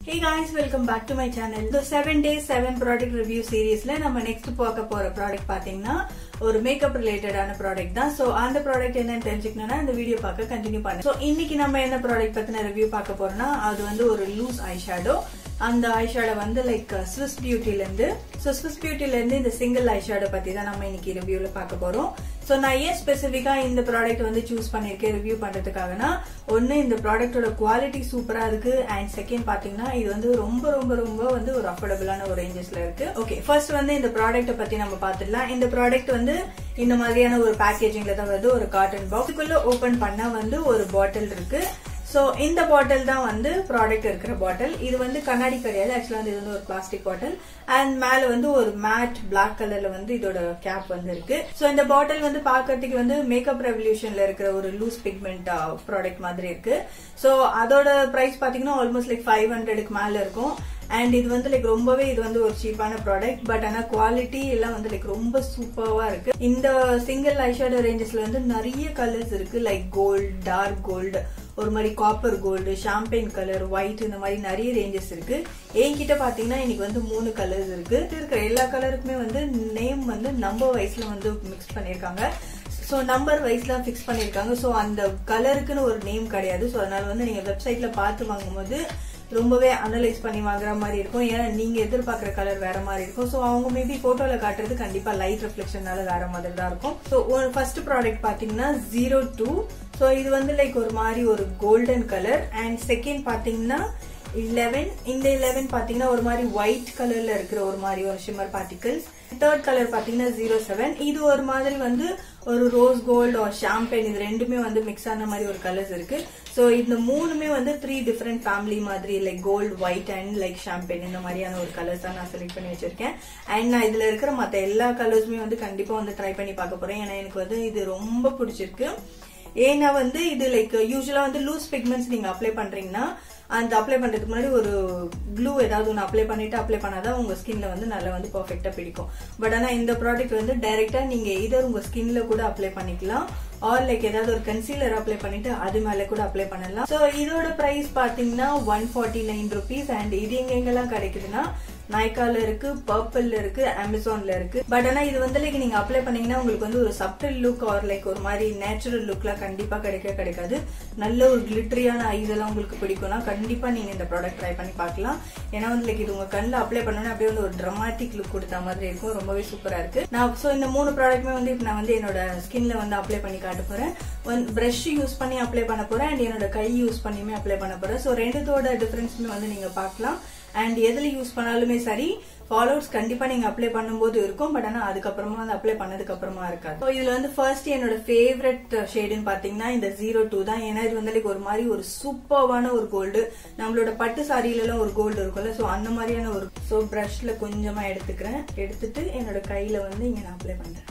hey guys welcome back to my channel இந்த seven days seven product review சீரீஸ்ல நம்ம next பார்க்க போற ப்ராடக்ட் பாத்தீங்கன்னா ஒரு மேக்கப் ரிலேட்டடான ப்ராடக்ட் தான் சோ அந்த ப்ராடக்ட் என்னன்னு தெரிஞ்சுக்கணும்னா இந்த வீடியோ பார்க்க கண்டினியூ பண்ணுங்க சோ இன்னைக்கு நம்ம என்ன ப்ராடக்ட் பத்தின ரிவ்யூ பார்க்க போறோம்னா அது வந்து ஒரு லூஸ் ஐ ஷேடோ அந்த ஐ ஷேடோ வந்து லைக் ஸ்விஸ் பியூட்டில இருந்து ஸோ ஸ்விஸ் பியூட்டில இருந்து இந்த சிங்கிள் ஐ ஷேடோ பத்தி தான் நம்ம இன்னைக்கு ரிவ்யூல பார்க்க போறோம் ஸோ நான் ஏன் ஸ்பெசிஃபிக்கா இந்த ப்ராடக்ட் வந்து சூஸ் பண்ணிருக்கேன் ரிவ்யூ பண்றதுக்காகனா ஒன்னு இந்த ப்ராடக்டோட குவாலிட்டி சூப்பரா இருக்கு அண்ட் செகண்ட் பாத்தீங்கன்னா இது வந்து ரொம்ப ரொம்ப ரொம்ப வந்து ஒரு அஃபோர்டபுளான ஒரு ரேஞ்சஸ்ல இருக்கு ஓகே ஃபர்ஸ்ட் வந்து இந்த ப்ராடக்ட் பத்தி நம்ம பார்த்துடலாம் இந்த ப்ராடக்ட் வந்து இந்த மாதிரியான ஒரு பேக்கேஜிங்ல தான் வருது ஒரு காட்டன் பாக்ஸுக்குள்ள ஓபன் பண்ணா வந்து ஒரு பாட்டில் இருக்கு சோ இந்த பாட்டில் தான் வந்து ப்ராடக்ட் இருக்கிற பாட்டில் இது வந்து கண்ணாடி கிடையாது ஆக்சுவலா வந்து இது வந்து ஒரு பிளாஸ்டிக் பாட்டில் அண்ட் மேல வந்து ஒரு மேட் பிளாக் கலர்ல வந்து இதோட கேப் வந்து இருக்கு சோ இந்த பாட்டில் வந்து பாக்கிறதுக்கு வந்து மேக்கப் ரெவல்யூஷன்ல இருக்கிற ஒரு லூஸ் பிக்மெண்ட் ப்ராடக்ட் மாதிரி இருக்கு சோ அதோட பிரைஸ் பாத்தீங்கன்னா ஆல்மோஸ்ட் லைக் ஃபைவ் ஹண்ட்ரடுக்கு மேல இருக்கும் அண்ட் இது வந்து லைக் ரொம்பவே இது வந்து ஒரு சீப்பான ப்ராடக்ட் பட் ஆனா குவாலிட்டி எல்லாம் வந்து லைக் ரொம்ப சூப்பர்வா இருக்கு இந்த சிங்கிள் ஐஷேடோ ரேஞ்சஸ்ல வந்து நிறைய கலர்ஸ் இருக்கு லைக் கோல்டு டார்க் கோல்டு ஒரு மாதிரி copper gold champagne colour white இந்த மாதிரி நிறைய ரேஞ்சஸ் இருக்கு என்கிட்ட பாத்தீங்கன்னா இன்னைக்கு வந்து மூணு கலர்ஸ் இருக்கு இருக்கிற எல்லா கலருக்குமே வந்து நேம் வந்து நம்பர் வைஸ்ல வந்து மிக்ஸ் பண்ணிருக்காங்க ஸோ நம்பர் வைஸ்ல ஃபிக்ஸ் பண்ணிருக்காங்க ஸோ அந்த கலருக்குன்னு ஒரு நேம் கிடையாது ஸோ அதனால வந்து நீங்க வெப்சைட்ல பார்த்து வாங்கும்போது ரொம்பவே அனலைஸ் பண்ணி வாங்குற மாதிரி இருக்கும் ஏன்னா நீங்க எதிர்பார்க்குற கலர் வேற மாதிரி இருக்கும் ஸோ அவங்க மேபி போட்டோல காட்டுறது கண்டிப்பா லைட் ரிஃப்ளெக்ஷனால வேற மாதிரி தான் இருக்கும் ஸோ ஃபர்ஸ்ட் ப்ராடக்ட் பாத்தீங்கன்னா ஜீரோ டூ ஸோ இது வந்து லைக் ஒரு மாதிரி ஒரு கோல்டன் கலர் அண்ட் செகண்ட் பாத்தீங்கன்னா லெவன் இந்த லெவன் பாத்தீங்கன்னா ஒரு மாதிரி ஒயிட் கலர்ல இருக்கிற ஒரு மாதிரி ஒரு ஷிம்மர் பார்ட்டிகல்ஸ் தேர்ட் கலர் பாத்தீங்கன்னா ஜீரோ செவன் இது ஒரு மாதிரி வந்து ஒரு ரோஸ் கோல்டு ஒரு ஷாம்பெயின் இது ரெண்டுமே வந்து மிக்ஸ் ஆன மாதிரி ஒரு கலர்ஸ் இருக்கு ஸோ இந்த மூணுமே வந்து த்ரீ டிஃப்ரெண்ட் ஃபேமிலி மாதிரி like gold white and like champagne இந்த மாதிரியான ஒரு கலர்ஸ் தான் நான் செலக்ட் பண்ணி வச்சிருக்கேன் அண்ட் நான் இதுல இருக்கிற மற்ற எல்லா கலர்ஸுமே வந்து கண்டிப்பா வந்து ட்ரை பண்ணி பார்க்க போறேன் ஏன்னா எனக்கு வந்து இது ரொம்ப பிடிச்சிருக்கு ஏன்னா வந்து இது லைக் யூஸ்வலா வந்து லூஸ் பிக்மெண்ட்ஸ் நீங்க அப்ளை பண்றீங்கன்னா அந்த அப்ளை பண்றதுக்கு முன்னாடி ஒரு க்ளூ ஏதாவது ஒன்று அப்ளை பண்ணிட்டு அப்ளை பண்ணாதான் உங்க ஸ்கின்ல வந்து நல்லா வந்து பர்ஃபெக்டா பிடிக்கும் பட் ஆனா இந்த ப்ராடக்ட் வந்து டைரக்டா நீங்க இதர் உங்க ஸ்கின்ல கூட அப்ளை பண்ணிக்கலாம் ஆர் லைக் ஏதாவது ஒரு கன்சீலர் அப்ளை பண்ணிட்டு அது மேல கூட அப்ளை பண்ணலாம் சோ இதோட பிரைஸ் பாத்தீங்கன்னா one forty nine rupees and இது எங்க எங்கெல்லாம் கிடைக்குதுன்னா நைக்கால இருக்கு பர்பிள்ல இருக்கு அமேசான்ல இருக்கு பட் ஆனா இது வந்து லைக் நீங்க அப்ளை பண்ணீங்கன்னா உங்களுக்கு வந்து ஒரு சப்டில் லுக் ஆர் லைக் ஒரு மாதிரி நேச்சுரல் லுக்லாம் கண்டிப்பா கிடைக்க கிடைக்காது நல்ல ஒரு கிளிட்டரியான ஐஸ் எல்லாம் உங்களுக்கு பிடிக்கும்னா கண்டிப்பா நீங்க இந்த ப்ராடக்ட் ட்ரை பண்ணி பார்க்கலாம் ஏன்னா வந்து லைக் இது உங்க கண்ணில் அப்ளை பண்ணோன்னா அப்படியே வந்து ஒரு ட்ரமாட்டிக் லுக் கொடுத்த மாதிரி இருக்கும் ரொம்பவே சூப்பரா இருக்கு நான் சோ இந்த மூணு ப்ராடக்ட்மே வந்து இப்போ நான் வந்து என்னோட ஸ்கின்ல வந்து அப்ளை பண்ணி காட்ட போறேன் பிரஷ் யூஸ் பண்ணி அப்ளை பண்ண போறேன் அண்ட் என்னோட கை யூஸ் பண்ணியுமே அப்ளை பண்ண போறேன் ஸோ ரெண்டுத்தோட டிஃபரன்ஸுமே வந்து நீங்க பார்க்கலாம் அண்ட் எதுல யூஸ் பண்ணாலுமே சரி ஃபாலோவர்ஸ் கண்டிப்பா நீங்க அப்ளை பண்ணும்போது இருக்கும் பட் ஆனா அதுக்கப்புறமா வந்து அப்ளை பண்ணதுக்கு அப்புறமா இருக்காது ஸோ இதுல வந்து ஃபர்ஸ்ட் என்னோட ஃபேவரட் ஷேடுன்னு பாத்தீங்கன்னா இந்த ஜீரோ டூ தான் ஏன்னா இது வந்து ஒரு மாதிரி ஒரு சூப்பர்வான ஒரு கோல்டு நம்மளோட பட்டு சாரியில எல்லாம் ஒரு கோல்டு இருக்கும்ல ஸோ அந்த மாதிரியான ஒரு ஸோ பிரஷ்ல கொஞ்சமா எடுத்துக்கிறேன் எடுத்துட்டு என்னோட கையில வந்து இங்க நான் அப்ளை பண்றேன்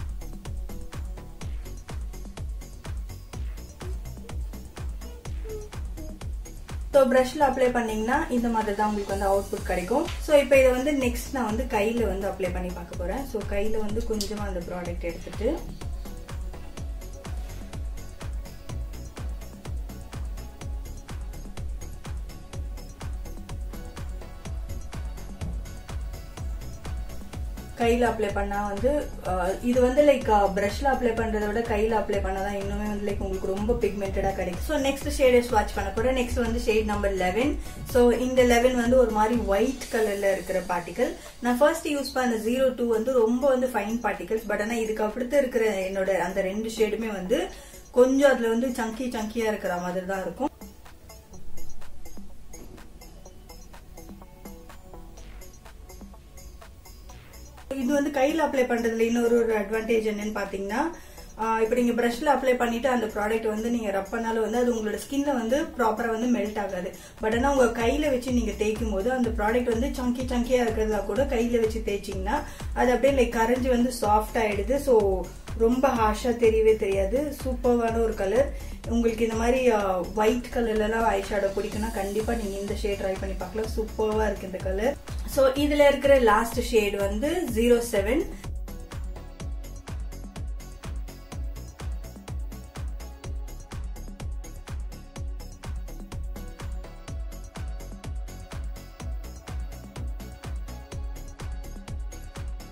ஸோ ப்ரஷ்ல அப்ளை பண்ணீங்கன்னா இந்த மாதிரி தான் உங்களுக்கு வந்து அவுட்புட் கிடைக்கும் ஸோ இப்போ இதை வந்து நெக்ஸ்ட் நான் வந்து கையில் வந்து அப்ளை பண்ணி பார்க்க போகிறேன் ஸோ கையில் வந்து கொஞ்சமாக அந்த ப்ராடக்ட் எடுத்துட்டு கையில அப்ளை பண்ணா வந்து இது வந்து லைக் பிரஷ்ல அப்ளை பண்றதை விட கையில அப்ளை பண்ணாதான் இன்னுமே வந்து லைக் உங்களுக்கு ரொம்ப பிக்மெண்டடா கிடைக்கும் ஸோ நெக்ஸ்ட் ஷேட் ஸ்வாட்ச் பண்ண போறேன் நெக்ஸ்ட் வந்து ஷேட் நம்பர் லெவன் ஸோ இந்த லெவன் வந்து ஒரு மாதிரி ஒயிட் கலர்ல இருக்கிற பார்ட்டிகல் நான் ஃபர்ஸ்ட் யூஸ் பண்ண ஜீரோ டூ வந்து ரொம்ப வந்து ஃபைன் பார்ட்டிகல்ஸ் பட் ஆனா இதுக்கு அடுத்து இருக்கிற என்னோட அந்த ரெண்டு ஷேடுமே வந்து கொஞ்சம் அதுல வந்து சங்கி சங்கியா இருக்கிற மாதிரி தான் இருக்கும் இது வந்து கையில அப்ளை பண்றதுல இன்னொரு ஒரு அட்வான்டேஜ் என்னன்னு பாத்தீங்கன்னா இப்போ நீங்க பிரஷ்ல அப்ளை பண்ணிட்டு அந்த ப்ராடக்ட் வந்து நீங்க ரப் பண்ணாலும் வந்து அது உங்களோட ஸ்கின்ல வந்து ப்ராப்பரா வந்து மெல்ட் ஆகாது பட் ஆனா உங்க கையில வச்சு நீங்க தேய்க்கும் போது அந்த ப்ராடக்ட் வந்து சங்கி சங்கியா இருக்கிறதா கூட கையில வச்சு தேய்ச்சிங்கன்னா அது அப்படியே லைக் கரைஞ்சி வந்து சாஃப்ட் ஆயிடுது ஸோ ரொம்ப ஹார்ஷா தெரியவே தெரியாது சூப்பர்வான ஒரு கலர் உங்களுக்கு இந்த மாதிரி ஒயிட் கலர்ல எல்லாம் ஐ ஷேடோ பிடிக்கும்னா கண்டிப்பா நீங்க இந்த ஷேட் ட்ரை பண்ணி பார்க்கலாம் சூப்பர்வா இருக்கு இந்த கலர் ஸோ இதுல இருக்கிற லாஸ்ட் ஷேட் வந்து ஜீரோ செவன்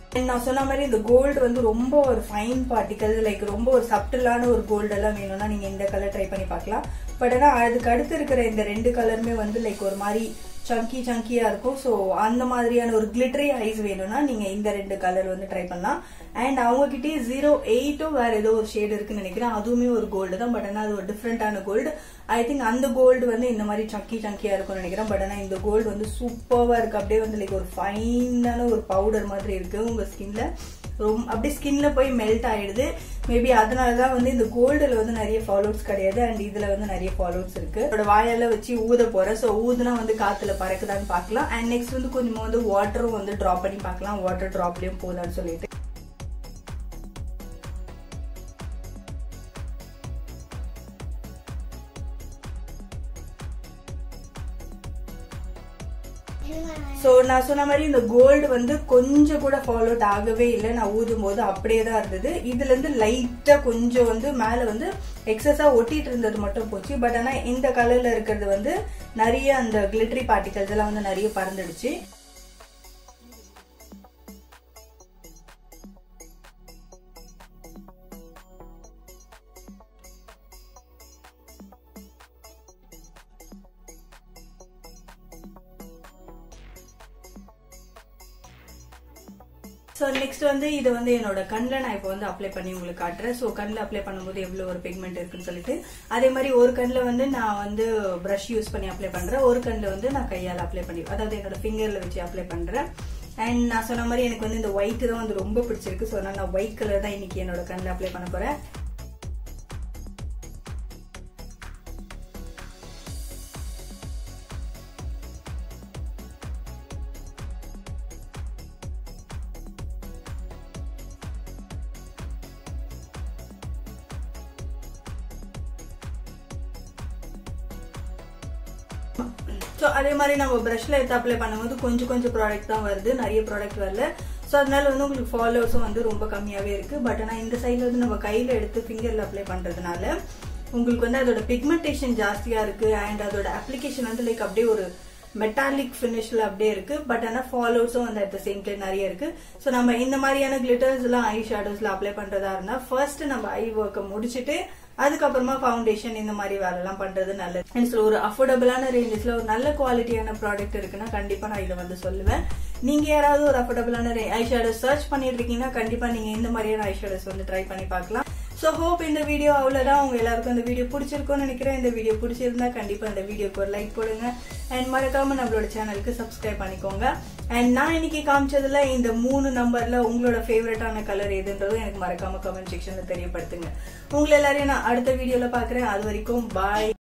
And நான் சொன்ன மாதிரி இந்த கோல்டு வந்து ரொம்ப ஒரு ஃபைன் பார்ட்டிகல் லைக் ரொம்ப ஒரு சப்டிலான ஒரு கோல்டு எல்லாம் வேணும்னா நீங்க இந்த கலர் ட்ரை பண்ணி பார்க்கலாம் பட் ஆனா அதுக்கு அடுத்து இருக்கிற இந்த ரெண்டு கலருமே வந்து லைக் ஒரு மாதிரி சங்கி சங்கியா இருக்கும் ஸோ அந்த மாதிரியான ஒரு கிளிட்டரி ஐஸ் வேணும்னா நீங்க இந்த ரெண்டு கலர் வந்து ட்ரை பண்ணலாம் அண்ட் அவங்க கிட்டே ஜீரோ எயிட்டும் வேற ஏதோ ஒரு ஷேட் இருக்குன்னு நினைக்கிறேன் அதுவுமே ஒரு கோல்டு தான் பட் ஆனால் அது ஒரு டிஃப்ரெண்டான கோல்டு ஐ திங்க் அந்த கோல்டு வந்து இந்த மாதிரி சங்கி சங்கியா இருக்கும்னு நினைக்கிறேன் பட் ஆனால் இந்த கோல்டு வந்து சூப்பர்வா இருக்கு அப்படியே வந்து லைக் ஒரு ஃபைனான ஒரு பவுடர் மாதிரி இருக்கு உங்க ஸ்கின்ல ரொம்ப அப்படியே ஸ்கின்ல போய் மெல்ட் ஆயிடுது மேபி அதனால தான் வந்து இந்த கோல்டுல வந்து நிறைய ஃபாலோட்ஸ் கிடையாது அண்ட் இதுல வந்து நிறைய ஃபாலோட்ஸ் இருக்கு என்னோட வாயால வச்சு ஊத போறேன் ஸோ ஊதுனா வந்து காத்துல பறக்குதான்னு பார்க்கலாம் அண்ட் நெக்ஸ்ட் வந்து கொஞ்சமா வந்து வாட்டரும் வந்து ட்ராப் பண்ணி பார்க்கலாம் வாட்டர் ட்ராப்லயும் போதான்னு சொல்லிட்டு ஸோ நான் சொன்ன மாதிரி இந்த கோல்டு வந்து கொஞ்சம் கூட ஃபாலோ அவுட் ஆகவே இல்லை நான் ஊதும் போது அப்படியே தான் இருந்தது இதுல இருந்து லைட்டா கொஞ்சம் வந்து மேல வந்து எக்ஸஸா ஒட்டிட்டு இருந்தது மட்டும் போச்சு பட் ஆனா இந்த கலர்ல இருக்கிறது வந்து நிறைய அந்த கிளிட்டரி பார்ட்டிகல்ஸ் எல்லாம் வந்து நிறைய பறந்துடுச்சு ஸோ நெக்ஸ்ட் வந்து இது வந்து என்னோட கண்ணில் நான் இப்போ வந்து அப்ளை பண்ணி உங்களுக்கு காட்டுறேன் ஸோ கண்ணில் அப்ளை பண்ணும்போது எவ்வளோ ஒரு பிக்மெண்ட் இருக்குன்னு சொல்லிட்டு அதே மாதிரி ஒரு கண்ணில் வந்து நான் வந்து ப்ரஷ் யூஸ் பண்ணி அப்ளை பண்ணுறேன் ஒரு கண்ணில் வந்து நான் கையால் அப்ளை பண்ணி அதாவது என்னோட ஃபிங்கரில் வச்சு அப்ளை பண்ணுறேன் அண்ட் நான் சொன்ன மாதிரி எனக்கு வந்து இந்த ஒயிட் தான் வந்து ரொம்ப பிடிச்சிருக்கு ஸோ அதனால நான் ஒயிட் கலர் தான் இன்னைக்கு என்னோட கண்ணில் அப்ளை பண்ண போறேன் ஸோ அதே மாதிரி நம்ம ப்ரஷ்ல எடுத்து அப்ளை பண்ணும்போது கொஞ்சம் கொஞ்சம் ப்ராடக்ட் தான் வருது நிறைய ப்ராடக்ட் வரல ஸோ அதனால வந்து உங்களுக்கு ஃபாலோவர்ஸும் வந்து ரொம்ப கம்மியாவே இருக்கு பட் ஆனால் இந்த சைட்ல வந்து நம்ம கையில எடுத்து ஃபிங்கர்ல அப்ளை பண்றதுனால உங்களுக்கு வந்து அதோட பிக்மெண்டேஷன் ஜாஸ்தியா இருக்கு அண்ட் அதோட அப்ளிகேஷன் வந்து லைக் அப்படியே ஒரு மெட்டாலிக் ஃபினிஷ்ல அப்படியே இருக்கு பட் ஆனால் ஃபாலோவர்ஸும் வந்து அட் த சேம் டைம் நிறைய இருக்கு ஸோ நம்ம இந்த மாதிரியான கிளிட்டர்ஸ் எல்லாம் ஐ ஷேடோஸ்ல அப்ளை பண்றதா இருந்தா ஃபர்ஸ்ட் நம்ம ஐ ஒர்க்கை முடிச்சுட்டு அதுக்கப்புறமா ஃபவுண்டேஷன் இந்த மாதிரி வேலைலாம் பண்றது நல்லது அண்ட் ஸோ ஒரு அஃபோர்டபுளான ரேஞ்சஸ்ல ஒரு நல்ல குவாலிட்டியான ப்ராடக்ட் இருக்குன்னா கண்டிப்பா நான் இதை வந்து சொல்லுவேன் நீங்க யாராவது ஒரு அஃபோர்டபுளான ஐ ஷேடோஸ் சர்ச் பண்ணிட்டு இருக்கீங்கன்னா கண்டிப்பா நீங்க இந்த மாதிரியான ஐ ஷேடோஸ் வந்து ட்ரை பண்ணி பார்க்கலாம் ஸோ ஹோப் இந்த வீடியோ அவ்வளோதான் உங்க எல்லாருக்கும் இந்த வீடியோ பிடிச்சிருக்கும்னு நினைக்கிறேன் இந்த வீடியோ பிடிச்சிருந்தா கண்டிப்பா இந்த வீடியோக்கு ஒரு லைக் போடுங்க அண்ட் மறக்காம நம்மளோட சேனலுக்கு சப்ஸ்கிரைப் பண்ணிக்கோங்க அண்ட் நான் இன்னைக்கு காமிச்சதுல இந்த மூணு நம்பர்ல உங்களோட ஃபேவரட்டான கலர் எதுன்றதும் எனக்கு மறக்காம கமெண்ட் செக்ஷன்ல தெரியப்படுத்துங்க உங்களை எல்லாரையும் நான் அடுத்த வீடியோல பாக்குறேன் அது வரைக்கும் பாய்